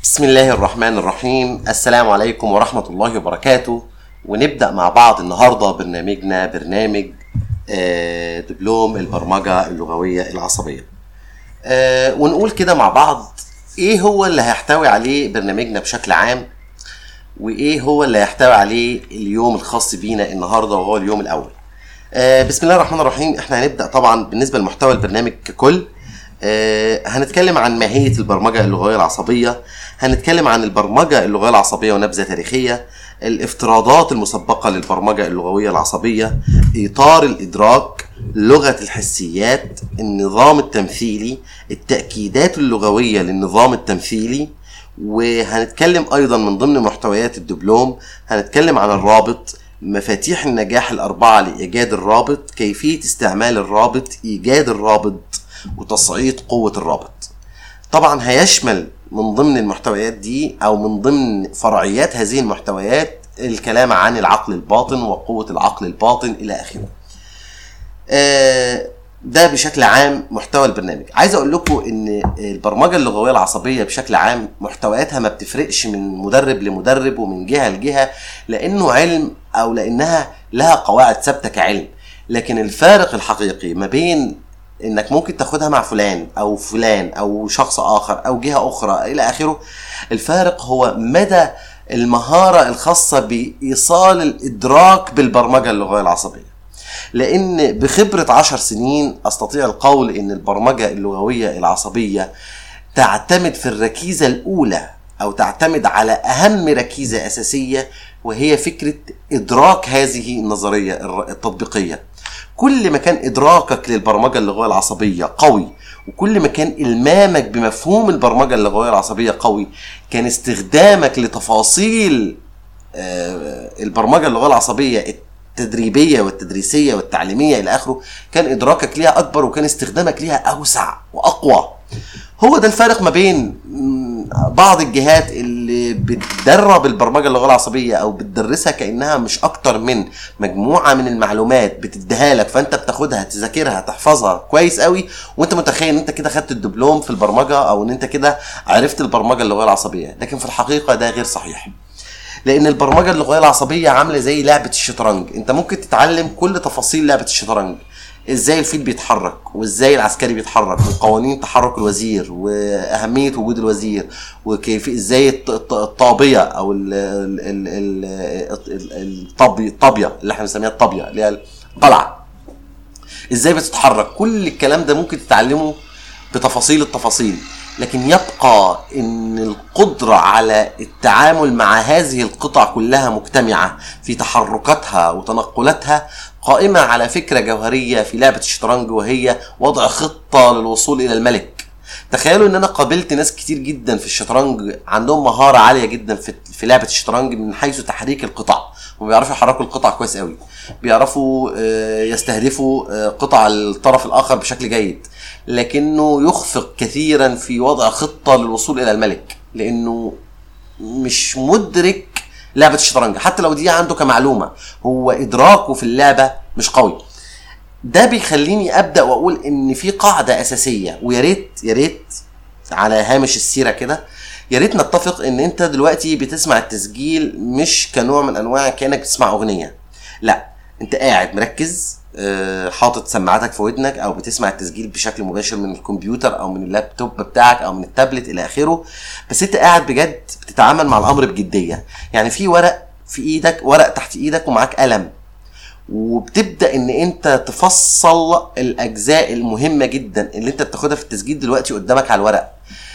بسم الله الرحمن الرحيم السلام عليكم ورحمة الله وبركاته ونبدأ مع بعض النهاردة برنامجنا برنامج آه، دبلوم البرمجة اللغوية العصبية آه، ونقول كده مع بعض ايه هو اللي هيحتوي عليه برنامجنا بشكل عام وايه هو اللي هيحتوي عليه اليوم الخاص بينا النهارده وهو اليوم الاول آه، بسم الله الرحمن الرحيم احنا هنبدا طبعا بالنسبه لمحتوى البرنامج ككل آه، هنتكلم عن ماهيه البرمجه اللغويه العصبيه هنتكلم عن البرمجه اللغويه العصبيه ونبذه تاريخيه الافتراضات المسبقه للبرمجه اللغويه العصبيه اطار الادراك لغه الحسيات النظام التمثيلي التاكيدات اللغويه للنظام التمثيلي وهنتكلم ايضا من ضمن محتويات الدبلوم هنتكلم عن الرابط مفاتيح النجاح الأربعة لإيجاد الرابط كيفية استعمال الرابط إيجاد الرابط وتصعيد قوة الرابط طبعا هيشمل من ضمن المحتويات دي أو من ضمن فرعيات هذه المحتويات الكلام عن العقل الباطن وقوة العقل الباطن إلى آخره آه، ده بشكل عام محتوى البرنامج عايز اقول لكم ان البرمجه اللغويه العصبيه بشكل عام محتوياتها ما بتفرقش من مدرب لمدرب ومن جهه لجهه لانه علم او لانها لها قواعد ثابته كعلم لكن الفارق الحقيقي ما بين انك ممكن تاخدها مع فلان او فلان او شخص اخر او جهه اخرى الى اخره الفارق هو مدى المهاره الخاصه بايصال الادراك بالبرمجه اللغويه العصبيه لان بخبره عشر سنين استطيع القول ان البرمجه اللغويه العصبيه تعتمد في الركيزه الاولى او تعتمد على اهم ركيزه اساسيه وهي فكره ادراك هذه النظريه الر- التطبيقيه كل ما كان ادراكك للبرمجه اللغويه العصبيه قوي وكل ما كان المامك بمفهوم البرمجه اللغويه العصبيه قوي كان استخدامك لتفاصيل آه، البرمجه اللغويه العصبيه التدريبيه والتدريسيه والتعليميه الى اخره كان ادراكك ليها اكبر وكان استخدامك ليها اوسع واقوى هو ده الفارق ما بين مم، بعض الجهات اللي بتدرب البرمجه اللغويه العصبيه او بتدرسها كانها مش اكتر من مجموعه من المعلومات بتديها لك فانت بتاخدها تذاكرها تحفظها كويس قوي وانت متخيل ان انت كده خدت الدبلوم في البرمجه او ان انت كده عرفت البرمجه اللغويه العصبيه لكن في الحقيقه ده غير صحيح لان البرمجه اللغويه العصبيه عامله زي لعبه الشطرنج انت ممكن تتعلم كل تفاصيل لعبه الشطرنج ازاي الفيل بيتحرك وازاي العسكري بيتحرك وقوانين تحرك الوزير واهميه وجود الوزير وكيف ازاي الط- الط- الطابيه او ال- ال- ال- ال- ال- الطابي- الطابيه اللي احنا بنسميها الطابيه اللي هي القلعه ازاي بتتحرك كل الكلام ده ممكن تتعلمه بتفاصيل التفاصيل لكن يبقى ان القدره على التعامل مع هذه القطع كلها مجتمعه في تحركاتها وتنقلاتها قائمه على فكره جوهريه في لعبه الشطرنج وهي وضع خطه للوصول الى الملك تخيلوا ان انا قابلت ناس كتير جدا في الشطرنج عندهم مهاره عاليه جدا في في لعبه الشطرنج من حيث تحريك القطع وبيعرفوا يحركوا القطع كويس قوي بيعرفوا آه، يستهدفوا آه، قطع الطرف الاخر بشكل جيد لكنه يخفق كثيرا في وضع خطه للوصول الى الملك لانه مش مدرك لعبه الشطرنج حتى لو دي عنده كمعلومه هو ادراكه في اللعبه مش قوي ده بيخليني ابدا واقول ان في قاعده اساسيه ويا ريت يا ريت على هامش السيره كده يا ريت نتفق ان انت دلوقتي بتسمع التسجيل مش كنوع من انواع كانك بتسمع اغنيه لا انت قاعد مركز آه، حاطط سماعاتك في ودنك او بتسمع التسجيل بشكل مباشر من الكمبيوتر او من اللابتوب بتاعك او من التابلت الى اخره بس انت قاعد بجد بتتعامل مع الامر بجديه يعني في ورق في ايدك ورق تحت ايدك ومعاك قلم وبتبدا ان انت تفصل الاجزاء المهمه جدا اللي انت بتاخدها في التسجيل دلوقتي قدامك على الورق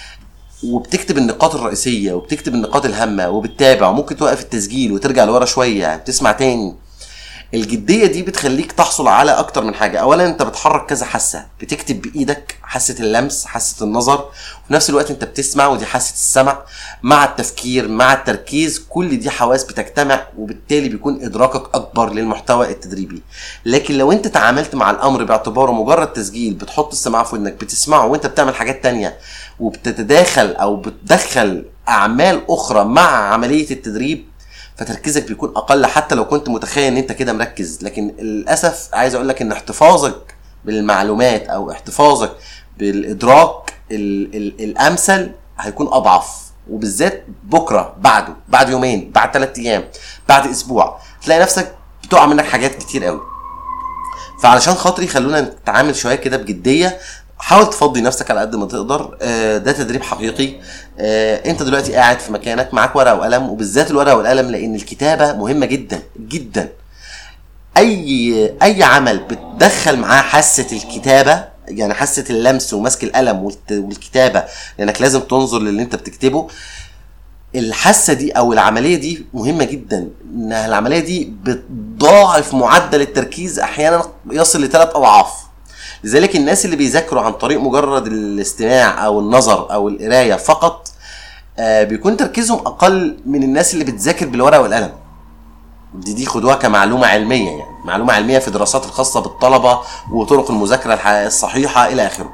وبتكتب النقاط الرئيسيه وبتكتب النقاط الهامه وبتتابع وممكن توقف التسجيل وترجع لورا شويه بتسمع تاني الجديه دي بتخليك تحصل على اكتر من حاجه اولا انت بتحرك كذا حاسه بتكتب بايدك حاسه اللمس حاسه النظر وفي نفس الوقت انت بتسمع ودي حاسه السمع مع التفكير مع التركيز كل دي حواس بتجتمع وبالتالي بيكون ادراكك اكبر للمحتوى التدريبي لكن لو انت تعاملت مع الامر باعتباره مجرد تسجيل بتحط السماعه في ودنك بتسمعه وانت بتعمل حاجات تانية وبتتداخل او بتدخل اعمال اخرى مع عمليه التدريب فتركيزك بيكون اقل حتى لو كنت متخيل ان انت كده مركز لكن للاسف عايز اقول لك ان احتفاظك بالمعلومات او احتفاظك بالادراك ال ال الامثل هيكون اضعف وبالذات بكره بعده بعد يومين بعد ثلاث ايام بعد اسبوع تلاقي نفسك بتقع منك حاجات كتير قوي فعلشان خاطري خلونا نتعامل شويه كده بجديه حاول تفضي نفسك على قد ما تقدر آه، ده تدريب حقيقي آه، انت دلوقتي قاعد في مكانك معاك ورقه وقلم وبالذات الورقه والقلم لان الكتابه مهمه جدا جدا اي اي عمل بتدخل معاه حاسه الكتابه يعني حاسه اللمس ومسك القلم والت- والكتابه لانك لازم تنظر للي انت بتكتبه الحاسه دي او العمليه دي مهمه جدا ان العمليه دي بتضاعف معدل التركيز احيانا يصل لثلاث اضعاف لذلك الناس اللي بيذاكروا عن طريق مجرد الاستماع او النظر او القرايه فقط آه بيكون تركيزهم اقل من الناس اللي بتذاكر بالورقه والقلم دي دي خدوها كمعلومه علميه يعني معلومه علميه في دراسات الخاصه بالطلبه وطرق المذاكره الح- الصحيحه الى اخره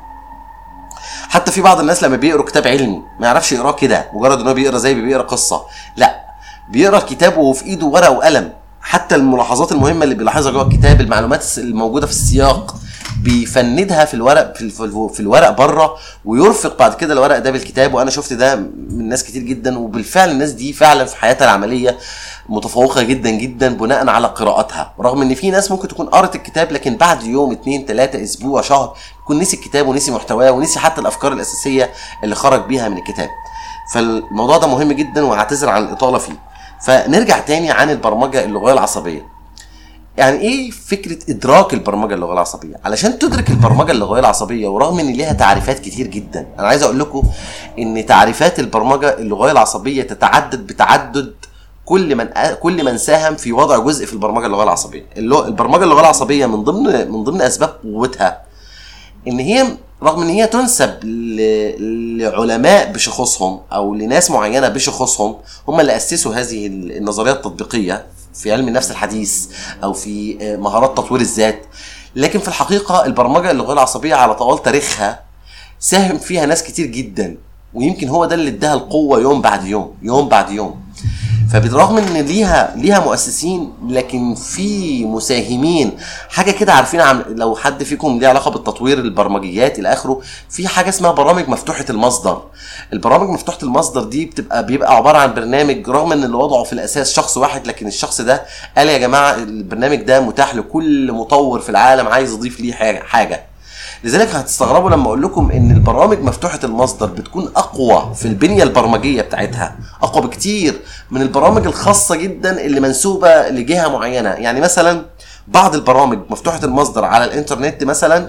حتى في بعض الناس لما بيقروا كتاب علمي ما يعرفش يقراه كده مجرد ان هو بيقرا زي ما بيقرا قصه لا بيقرا الكتاب وهو في ايده ورقه وقلم حتى الملاحظات المهمه اللي بيلاحظها جوه الكتاب المعلومات الموجوده في السياق بيفندها في الورق في, ال- في الورق بره ويرفق بعد كده الورق ده بالكتاب وانا شفت ده من ناس كتير جدا وبالفعل الناس دي فعلا في حياتها العمليه متفوقه جدا جدا بناء على قراءتها رغم ان في ناس ممكن تكون قرت الكتاب لكن بعد يوم اتنين تلاته اسبوع شهر يكون نسي الكتاب ونسي محتواه ونسي حتى الافكار الاساسيه اللي خرج بيها من الكتاب فالموضوع ده مهم جدا واعتذر عن الاطاله فيه فنرجع تاني عن البرمجه اللغويه العصبيه يعني ايه فكره ادراك البرمجه اللغويه العصبيه علشان تدرك البرمجه اللغويه العصبيه ورغم ان ليها تعريفات كتير جدا انا عايز اقول لكم ان تعريفات البرمجه اللغويه العصبيه تتعدد بتعدد كل من كل من ساهم في وضع جزء في البرمجه اللغويه العصبيه اللغة البرمجه اللغويه العصبيه من ضمن من ضمن اسباب قوتها ان هي رغم ان هي تنسب ل- لعلماء بشخصهم او لناس معينه بشخصهم هم اللي اسسوا هذه النظريه التطبيقيه في علم النفس الحديث او في آه، مهارات تطوير الذات لكن في الحقيقه البرمجه اللغويه العصبيه على طوال تاريخها ساهم فيها ناس كتير جدا ويمكن هو ده اللي اداها القوه يوم بعد يوم يوم بعد يوم فبالرغم ان ليها ليها مؤسسين لكن في مساهمين حاجه كده عارفين عم لو حد فيكم ليه علاقه بالتطوير البرمجيات الى اخره في حاجه اسمها برامج مفتوحه المصدر البرامج مفتوحه المصدر دي بتبقى بيبقى عباره عن برنامج رغم ان اللي وضعه في الاساس شخص واحد لكن الشخص ده قال يا جماعه البرنامج ده متاح لكل مطور في العالم عايز يضيف ليه حاجه حاجه لذلك هتستغربوا لما اقول لكم ان البرامج مفتوحه المصدر بتكون اقوى في البنيه البرمجيه بتاعتها اقوى بكتير من البرامج الخاصه جدا اللي منسوبه لجهه معينه يعني مثلا بعض البرامج مفتوحه المصدر على الانترنت مثلا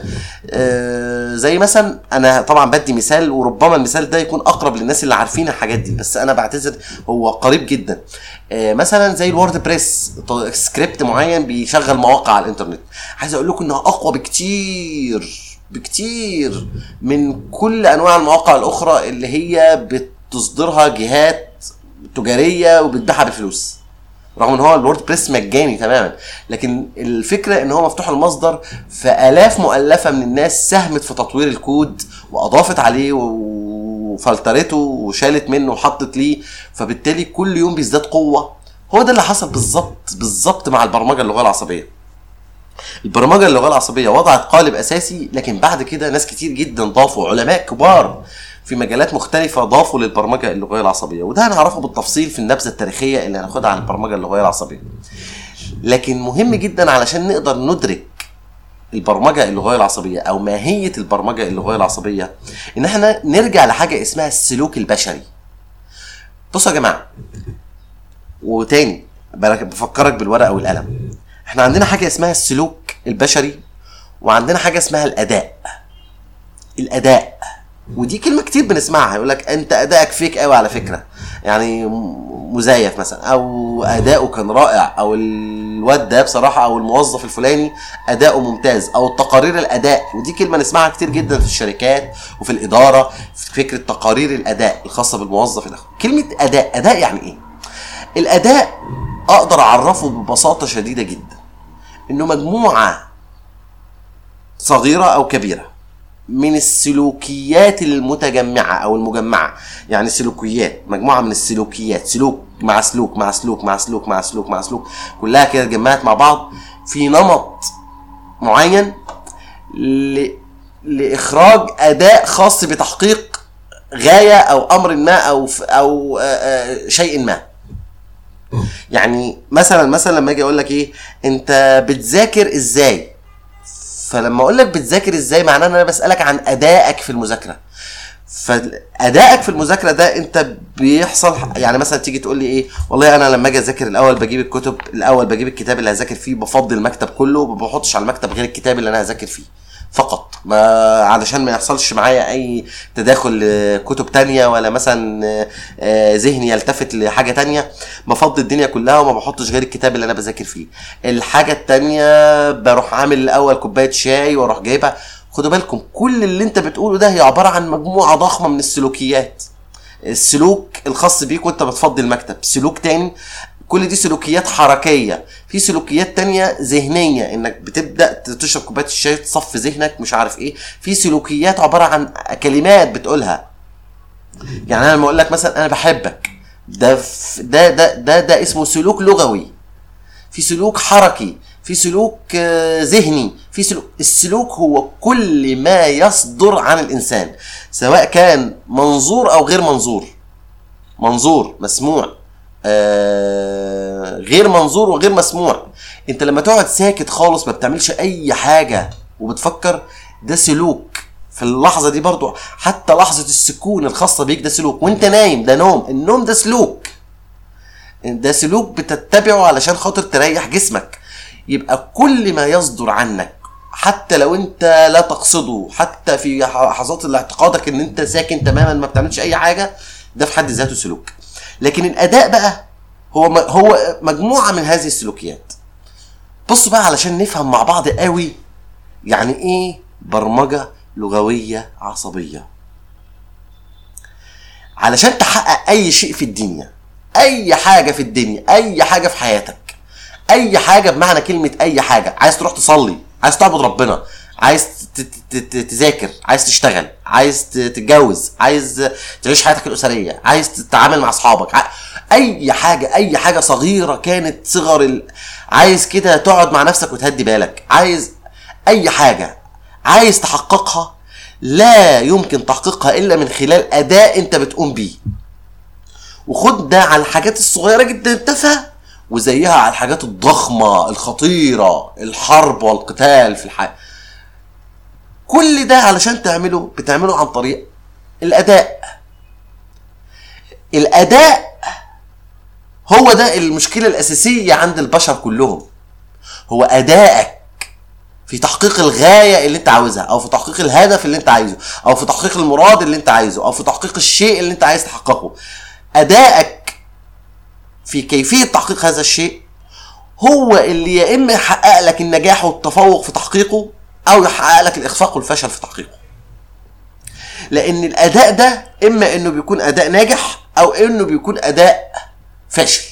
آه، زي مثلا انا طبعا بدي مثال وربما المثال ده يكون اقرب للناس اللي عارفين الحاجات دي بس انا بعتذر هو قريب جدا آه، مثلا زي الوورد بريس ط- سكريبت معين بيشغل مواقع على الانترنت عايز اقول لكم انها اقوى بكتير بكتير من كل انواع المواقع الاخرى اللي هي بتصدرها جهات تجاريه وبتبيعها بالفلوس رغم ان هو الوورد بريس مجاني تماما لكن الفكره ان هو مفتوح المصدر فالاف مؤلفه من الناس ساهمت في تطوير الكود واضافت عليه وفلترته وشالت منه وحطت ليه فبالتالي كل يوم بيزداد قوه هو ده اللي حصل بالظبط بالظبط مع البرمجه اللغويه العصبيه البرمجه اللغويه العصبيه وضعت قالب اساسي لكن بعد كده ناس كتير جدا ضافوا علماء كبار في مجالات مختلفة ضافوا للبرمجة اللغوية العصبية وده هنعرفه بالتفصيل في النبذة التاريخية اللي هناخدها عن البرمجة اللغوية العصبية لكن مهم جدا علشان نقدر ندرك البرمجة اللغوية العصبية أو ماهية البرمجة اللغوية العصبية إن احنا نرجع لحاجة اسمها السلوك البشري بصوا يا جماعة وتاني برك- بفكرك بالورقة والقلم احنا عندنا حاجة اسمها السلوك البشري وعندنا حاجة اسمها الأداء الأداء ودي كلمة كتير بنسمعها يقول لك أنت أدائك فيك قوي على فكرة يعني م- مزيف مثلا أو أداؤه كان رائع أو الواد ده بصراحة أو الموظف الفلاني أداؤه ممتاز أو تقارير الأداء ودي كلمة نسمعها كتير جدا في الشركات وفي الإدارة في فكرة تقارير الأداء الخاصة بالموظف الآخر كلمة أداء أداء يعني إيه؟ الأداء أقدر أعرفه ببساطة شديدة جدا إنه مجموعة صغيرة أو كبيرة من السلوكيات المتجمعة أو المجمعة يعني سلوكيات مجموعة من السلوكيات سلوك مع سلوك مع سلوك مع سلوك مع سلوك مع سلوك كلها كده اتجمعت مع بعض في نمط معين ل... لإخراج أداء خاص بتحقيق غايه او امر ما او ف- او آه، آه، شيء ما يعني مثلا مثلا لما اجي اقول لك ايه انت بتذاكر ازاي فلما اقول لك بتذاكر ازاي معناه ان انا بسالك عن ادائك في المذاكره فادائك في المذاكره ده انت بيحصل يعني مثلا تيجي تقول لي ايه والله انا لما اجي اذاكر الاول بجيب الكتب الاول بجيب الكتاب اللي هذاكر فيه بفضي المكتب كله وما بحطش على المكتب غير الكتاب اللي انا هذاكر فيه فقط ما علشان ما يحصلش معايا اي تداخل لكتب تانية ولا مثلا آه، آه، ذهني يلتفت لحاجة تانية بفضي الدنيا كلها وما بحطش غير الكتاب اللي انا بذاكر فيه الحاجة التانية بروح عامل الاول كوباية شاي واروح جايبها خدوا بالكم كل اللي انت بتقوله ده هي عبارة عن مجموعة ضخمة من السلوكيات السلوك الخاص بيك وانت بتفضي المكتب سلوك تاني كل دي سلوكيات حركية في سلوكيات تانية ذهنية انك بتبدأ تشرب كوباية الشاي تصفي ذهنك مش عارف ايه في سلوكيات عبارة عن كلمات بتقولها يعني انا لما اقول لك مثلا انا بحبك ده ف- ده ده ده, ده اسمه سلوك لغوي في سلوك حركي في سلوك آه، ذهني في سلوك السلوك هو كل ما يصدر عن الانسان سواء كان منظور او غير منظور منظور مسموع آه غير منظور وغير مسموع انت لما تقعد ساكت خالص ما بتعملش اي حاجه وبتفكر ده سلوك في اللحظه دي برضو حتى لحظه السكون الخاصه بيك ده سلوك وانت نايم ده نوم النوم ده سلوك ده سلوك بتتبعه علشان خاطر تريح جسمك يبقى كل ما يصدر عنك حتى لو انت لا تقصده حتى في لحظات اللي اعتقادك ان انت ساكن تماما ما بتعملش اي حاجه ده في حد ذاته سلوك لكن الاداء بقى هو م- هو مجموعه من هذه السلوكيات بصوا بقى علشان نفهم مع بعض قوي يعني ايه برمجه لغويه عصبيه علشان تحقق اي شيء في الدنيا اي حاجه في الدنيا اي حاجه في حياتك اي حاجه بمعنى كلمه اي حاجه عايز تروح تصلي عايز تعبد ربنا عايز ت- ت- ت- تذاكر عايز تشتغل عايز ت- تتجوز عايز تعيش حياتك الاسريه عايز تتعامل مع اصحابك ع- اي حاجه اي حاجه صغيره كانت صغر ال... عايز كده تقعد مع نفسك وتهدي بالك عايز اي حاجه عايز تحققها لا يمكن تحقيقها الا من خلال اداء انت بتقوم بيه وخد ده على الحاجات الصغيره جدا التافهه وزيها على الحاجات الضخمه الخطيره الحرب والقتال في الحياه كل ده علشان تعمله بتعمله عن طريق الاداء الاداء هو ده المشكله الاساسيه عند البشر كلهم هو ادائك في تحقيق الغايه اللي انت عاوزها او في تحقيق الهدف اللي انت عايزه او في تحقيق المراد اللي انت عايزه او في تحقيق الشيء اللي انت عايز تحققه ادائك في كيفيه تحقيق هذا الشيء هو اللي يا اما يحقق لك النجاح والتفوق في تحقيقه او يحقق لك الاخفاق والفشل في تحقيقه لان الاداء ده اما انه بيكون اداء ناجح او انه بيكون اداء فاشل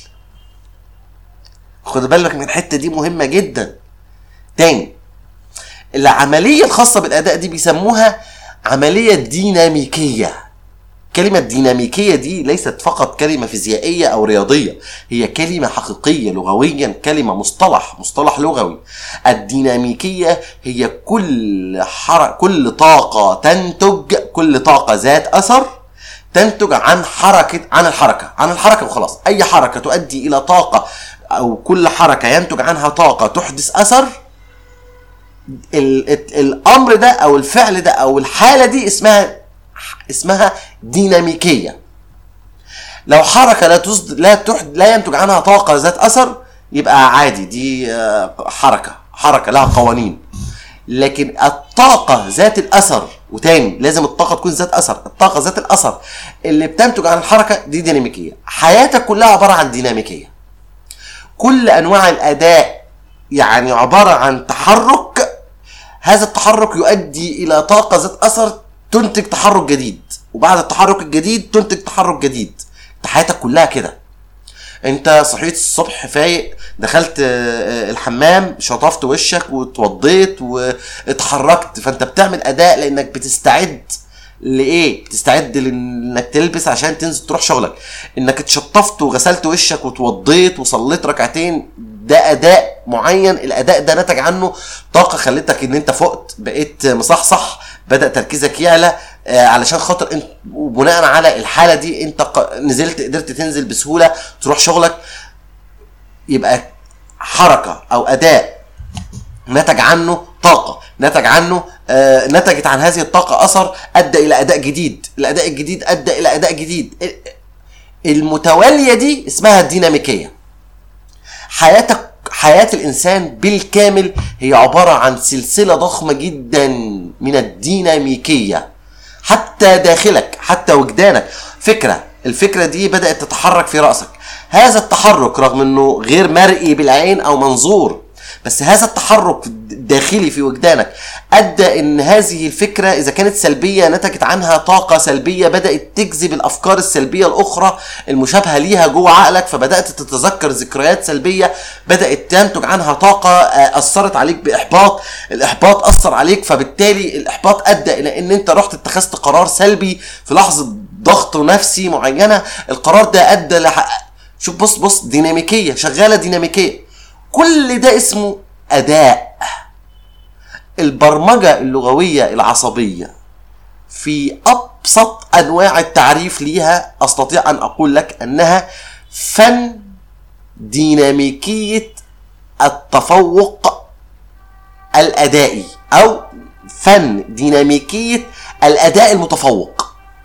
خد بالك من الحته دي مهمه جدا تاني العمليه الخاصه بالاداء دي بيسموها عمليه ديناميكيه كلمة ديناميكية دي ليست فقط كلمة فيزيائية أو رياضية هي كلمة حقيقية لغويا كلمة مصطلح مصطلح لغوي الديناميكية هي كل حر... كل طاقة تنتج كل طاقة ذات أثر تنتج عن حركة عن الحركة عن الحركة وخلاص أي حركة تؤدي إلى طاقة أو كل حركة ينتج عنها طاقة تحدث أثر ال... ال- الأمر ده أو الفعل ده أو الحالة دي اسمها اسمها ديناميكيه لو حركه لا تصد لا تح... لا ينتج عنها طاقه ذات اثر يبقى عادي دي آه، حركه حركه لها قوانين لكن الطاقه ذات الاثر وتاني لازم الطاقه تكون ذات اثر الطاقه ذات الاثر اللي بتنتج عن الحركه دي ديناميكيه حياتك كلها عباره عن ديناميكيه كل انواع الاداء يعني عباره عن تحرك هذا التحرك يؤدي الى طاقه ذات اثر تنتج تحرك جديد وبعد التحرك الجديد تنتج تحرك جديد انت حياتك كلها كده انت صحيت الصبح فايق دخلت آه، آه، الحمام شطفت وشك واتوضيت واتحركت فانت بتعمل اداء لانك بتستعد لايه بتستعد لانك تلبس عشان تنزل تروح شغلك انك اتشطفت وغسلت وشك واتوضيت وصليت ركعتين ده اداء معين الاداء ده نتج عنه طاقه خلتك ان انت فقت بقيت مصحصح بدا تركيزك يعلى آه علشان خاطر انت وبناء على الحاله دي انت ق- نزلت قدرت تنزل بسهوله تروح شغلك يبقى حركه او اداء نتج عنه طاقة نتج عنه آه نتجت عن هذه الطاقة أثر أدى إلى أداء جديد الأداء الجديد أدى إلى أداء جديد ال- المتوالية دي اسمها الديناميكية حياتك حياة الإنسان بالكامل هي عبارة عن سلسلة ضخمة جدا من الديناميكية حتى داخلك حتى وجدانك فكرة الفكرة دي بدأت تتحرك في رأسك هذا التحرك رغم انه غير مرئي بالعين او منظور بس هذا التحرك داخلي في وجدانك ادى ان هذه الفكره اذا كانت سلبيه نتجت عنها طاقه سلبيه بدات تجذب الافكار السلبيه الاخرى المشابهه ليها جوه عقلك فبدات تتذكر ذكريات سلبيه بدات تنتج عنها طاقه آه، اثرت عليك باحباط الاحباط اثر عليك فبالتالي الاحباط ادى الى ان انت رحت اتخذت قرار سلبي في لحظه ضغط نفسي معينه القرار ده ادى لح... شوف بص بص ديناميكيه شغاله ديناميكيه كل ده اسمه اداء البرمجه اللغويه العصبيه في ابسط انواع التعريف ليها استطيع ان اقول لك انها فن ديناميكيه التفوق الادائي او فن ديناميكيه الاداء المتفوق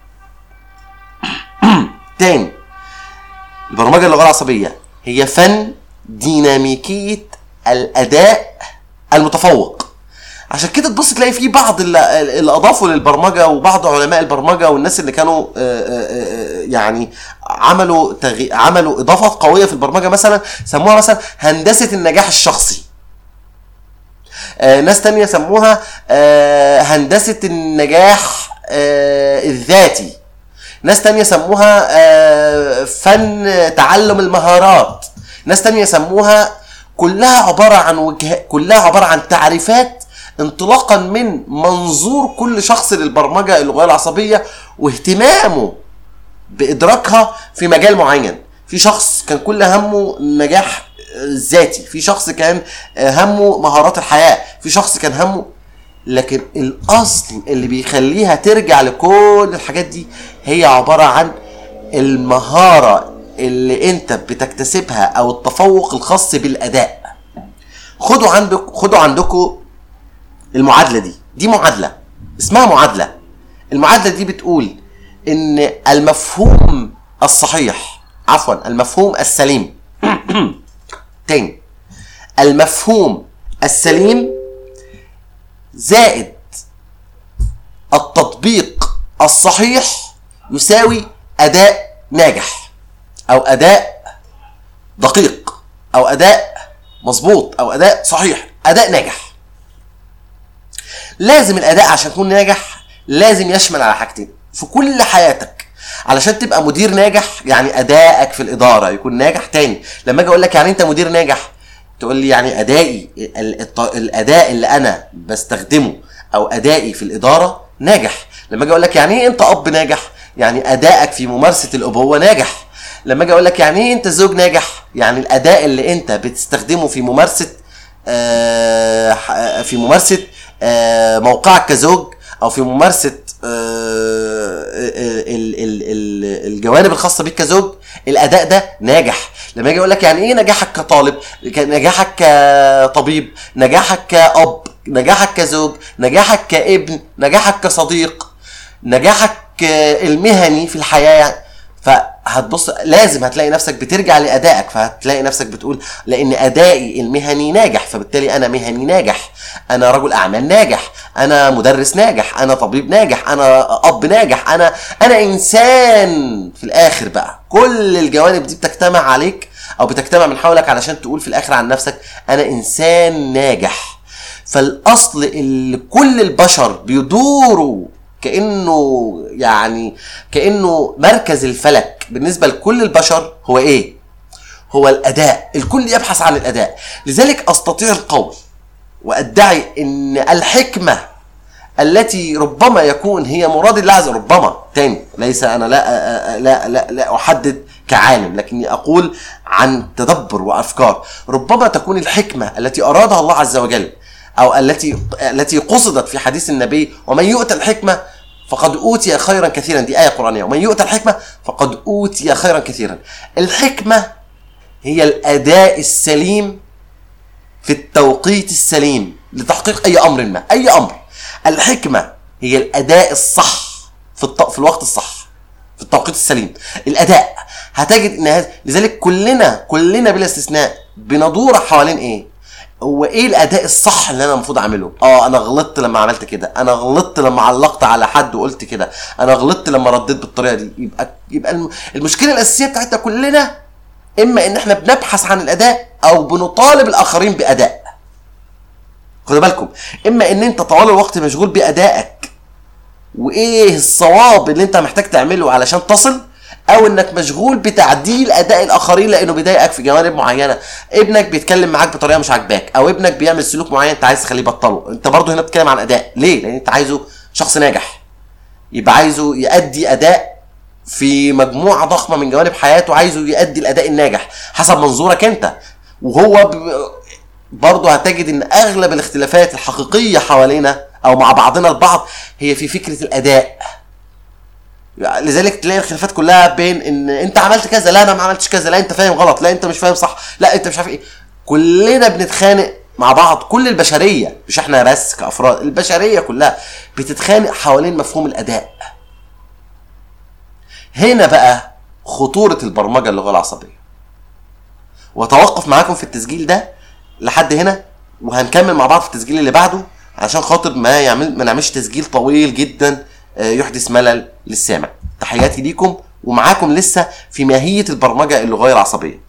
تاني البرمجه اللغويه العصبيه هي فن ديناميكيه الاداء المتفوق عشان كده تبص تلاقي في بعض اللي, اللي اضافوا للبرمجه وبعض علماء البرمجه والناس اللي كانوا آه، آه، آه، يعني عملوا تغي... عملوا اضافات قويه في البرمجه مثلا سموها مثلا هندسه النجاح الشخصي آه، ناس تانية سموها آه، هندسة النجاح آه، الذاتي ناس تانية سموها آه، فن تعلم المهارات ناس تانية سموها كلها عبارة عن وجه كلها عبارة عن تعريفات انطلاقا من منظور كل شخص للبرمجة اللغوية العصبية واهتمامه بادراكها في مجال معين في شخص كان كل همه نجاح ذاتي في شخص كان همه مهارات الحياه في شخص كان همه لكن الاصل اللي بيخليها ترجع لكل الحاجات دي هي عباره عن المهاره اللي انت بتكتسبها او التفوق الخاص بالاداء خدوا عندك خدوا عندكم المعادله دي دي معادله اسمها معادله المعادله دي بتقول ان المفهوم الصحيح عفوا المفهوم السليم تاني المفهوم السليم زائد التطبيق الصحيح يساوي اداء ناجح او اداء دقيق او اداء مظبوط او اداء صحيح اداء ناجح لازم الاداء عشان يكون ناجح لازم يشمل على حاجتين في كل حياتك علشان تبقى مدير ناجح يعني ادائك في الاداره يكون ناجح تاني لما اجي اقول لك يعني انت مدير ناجح تقول لي يعني ادائي ال- الط- الاداء اللي انا بستخدمه او ادائي في الاداره ناجح لما اجي اقول لك يعني ايه انت اب ناجح يعني ادائك في ممارسه الابوه ناجح لما اجي اقول لك يعني ايه انت زوج ناجح يعني الاداء اللي انت بتستخدمه في ممارسه آه، ح- في ممارسه آه، موقعك كزوج او في ممارسه آه، ال- ال- ال- الجوانب الخاصه بيك كزوج الاداء ده ناجح لما اجي اقول لك يعني ايه نجاحك كطالب ك- نجاحك كطبيب نجاحك كاب نجاحك كزوج نجاحك كابن نجاحك كصديق نجاحك المهني في الحياه يعني فهتبص لازم هتلاقي نفسك بترجع لادائك فهتلاقي نفسك بتقول لان ادائي المهني ناجح فبالتالي انا مهني ناجح انا رجل اعمال ناجح انا مدرس ناجح انا طبيب ناجح انا اب ناجح انا انا انسان في الاخر بقى كل الجوانب دي بتجتمع عليك او بتجتمع من حولك علشان تقول في الاخر عن نفسك انا انسان ناجح فالاصل اللي كل البشر بيدوروا كانه يعني كانه مركز الفلك بالنسبه لكل البشر هو ايه هو الاداء الكل يبحث عن الاداء لذلك استطيع القول وادعي ان الحكمه التي ربما يكون هي مراد الله عز ربما تاني ليس انا لا لا لا, لا احدد كعالم لكني اقول عن تدبر وافكار ربما تكون الحكمه التي ارادها الله عز وجل او التي التي قصدت في حديث النبي ومن يؤتى الحكمه فقد اوتي خيرا كثيرا دي ايه قرانيه ومن يؤتى الحكمه فقد اوتي خيرا كثيرا الحكمه هي الاداء السليم في التوقيت السليم لتحقيق اي امر ما اي امر الحكمه هي الاداء الصح في الط... في الوقت الصح في التوقيت السليم الاداء هتجد ان هذا لذلك كلنا كلنا بلا استثناء بندور حوالين ايه هو ايه الاداء الصح اللي انا المفروض اعمله اه انا غلطت لما عملت كده انا غلطت لما علقت على حد وقلت كده انا غلطت لما رديت بالطريقه دي يبقى يبقى الم- المشكله الاساسيه بتاعتنا كلنا اما ان احنا بنبحث عن الاداء او بنطالب الاخرين باداء خدوا بالكم اما ان انت طوال الوقت مشغول بادائك وايه الصواب اللي انت محتاج تعمله علشان تصل او انك مشغول بتعديل اداء الاخرين لانه بيضايقك في جوانب معينه ابنك بيتكلم معاك بطريقه مش عاجباك او ابنك بيعمل سلوك معين انت عايز تخليه يبطله انت برضه هنا بتتكلم عن اداء ليه لان انت عايزه شخص ناجح يبقى عايزه يؤدي اداء في مجموعه ضخمه من جوانب حياته عايزه يؤدي الاداء الناجح حسب منظورك انت وهو ب- برضه هتجد ان اغلب الاختلافات الحقيقيه حوالينا او مع بعضنا البعض هي في فكره الاداء لذلك تلاقي الخلافات كلها بين ان انت عملت كذا لا انا ما عملتش كذا لا انت فاهم غلط لا انت مش فاهم صح لا انت مش عارف ايه كلنا بنتخانق مع بعض كل البشريه مش احنا بس كافراد البشريه كلها بتتخانق حوالين مفهوم الاداء هنا بقى خطوره البرمجه اللغه العصبيه واتوقف معاكم في التسجيل ده لحد هنا وهنكمل مع بعض في التسجيل اللي بعده عشان خاطر ما يعمل ما نعملش تسجيل طويل جدا آه، يحدث ملل للسامع تحياتي ليكم ومعاكم لسه في ماهيه البرمجه اللغويه العصبيه